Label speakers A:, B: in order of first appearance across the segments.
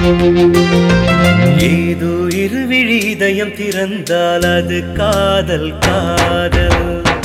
A: ஏதோ இருவிழி இதயம் திறந்தால் அது காதல் காதல்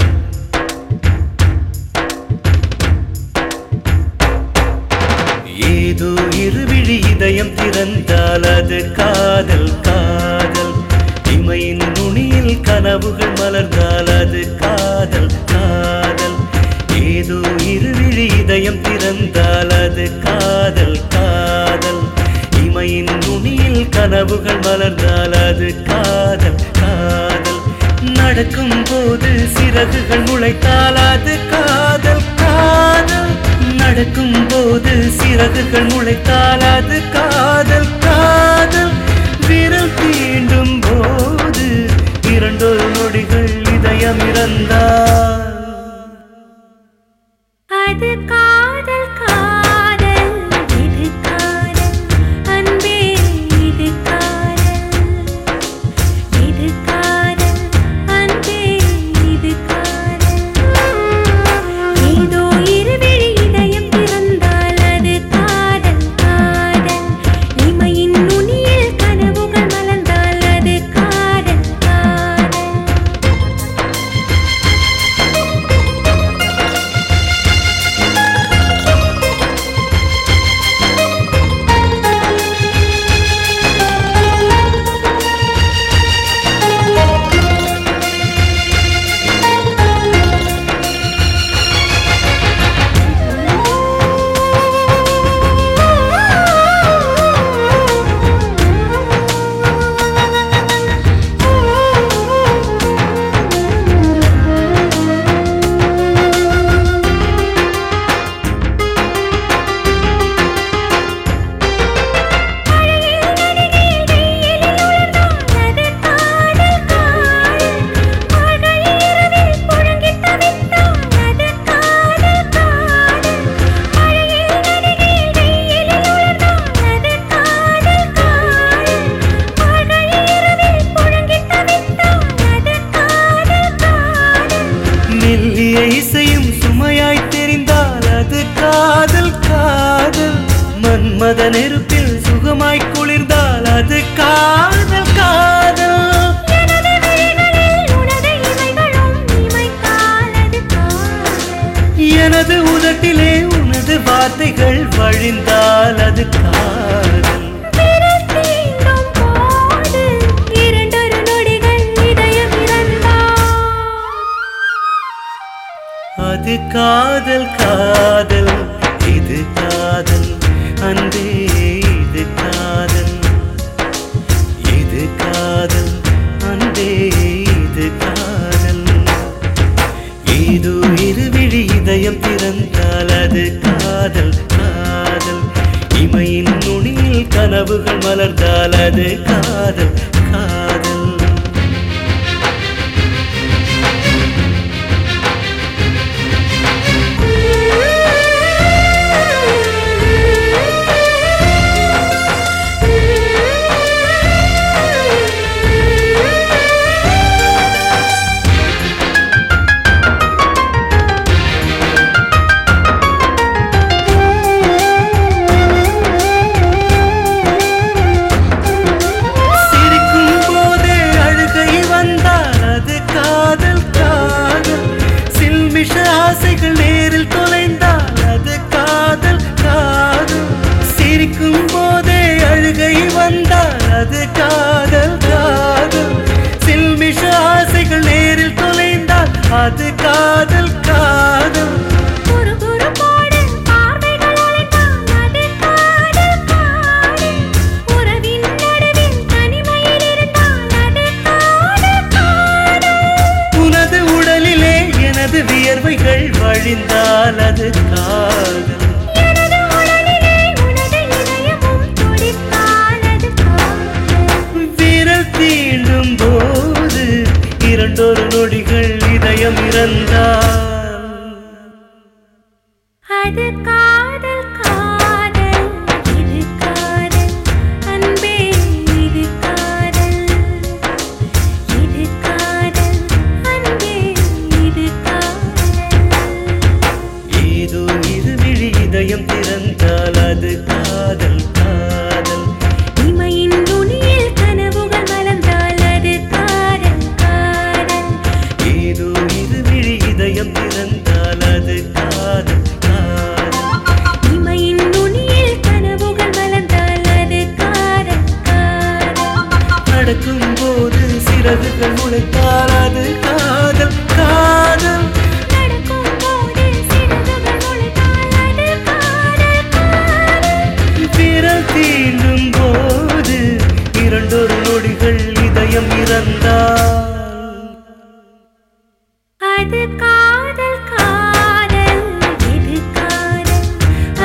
A: ஏதோ இருவிழி இதயம் திறந்தால் அது காதல் காதல் இமையின் நுனியில் கனவுகள் மலர்ந்தால் அது காதல் காதல் ஏதோ இருவிழி இதயம் திறந்தால் அது காதல் காதல் இமையின் நுனியில் கனவுகள் மலர்ந்தால் அது காதல் காதல் நடக்கும் போது சிறகுகள் முளைத்தால் அது காதல் காதல் நடக்கும் போது சிறகுகள் முளைத்தால் அது காதல் காதல் விரல் தீண்டும் போது இரண்டொரு நொடிகள் இதயம் இறந்தால்
B: அது காதல் காதல் இது காதல் அன்பே இது காதல் இது காதல் அன்பே இது காதல் ஏதோ இருவிழி இதயம் திறந்தால் அது காதல் காதல் இமையின் நுனியில் கனவுகள் மலர்ந்தால் அது காதல் காதல்
A: மெல்லிய இசையும் சுமையாய் தெரிந்தால் அது காதல் காதல் மன்மத நெருப்பில் சுகமாய் குளிர்ந்தால் அது காதல் காதல் எனது உதட்டிலே உனது வார்த்தைகள் வழிந்தால் அது காதல்
B: இரண்டொரு நொடிகள் இதயம் இறந்தால்
A: அது காதல் காதல் இது காதல் அன்பே இது காதல் இது காதல் அன்பே இது காதல் ஏதோ இருவிழி இதயம் திறந்தால் அது காதல் காதல் இமையின் நுனியில் கனவுகள் மலர்ந்தால் அது காதல் காதல் சிரிக்கும் போதே அழுகை வந்தால் அது காதல் காதல் சில்மிஷ ஆசைகள் நேரில் தொலைந்தால் அது காதல் காதல் சிரிக்கும் போதே அழுகை வந்தால் அது காதல் காதல் சில்மிஷ ஆசைகள் நேரில் தொலைந்தால் அது காதல் காதல்
B: குறு குறு போடு பார்வைகள் அலைந்தால் அது காதல் காதல் உறவின் நடுவில் தனிமையில் இருந்தால் அது காதல் காதல்
A: உனது உடலிலே எனது வியர்வைகள் வழிந்தால் அது காதல்
B: எனது உடலிலே உனது இதயமும் துடித்தால் அது காதல்
A: விரல் தீண்டும் போது இரண்டொரு நொடிகள் இதயம் இறந்தால்
B: அது காதல் காதல் இது காதல் அன்பே இது காதல் இது காதல் அன்பே இது காதல்
A: ஏதோ இருவிழி இதயம் திறந்தால் அது காதல் காதல்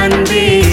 A: அன்பே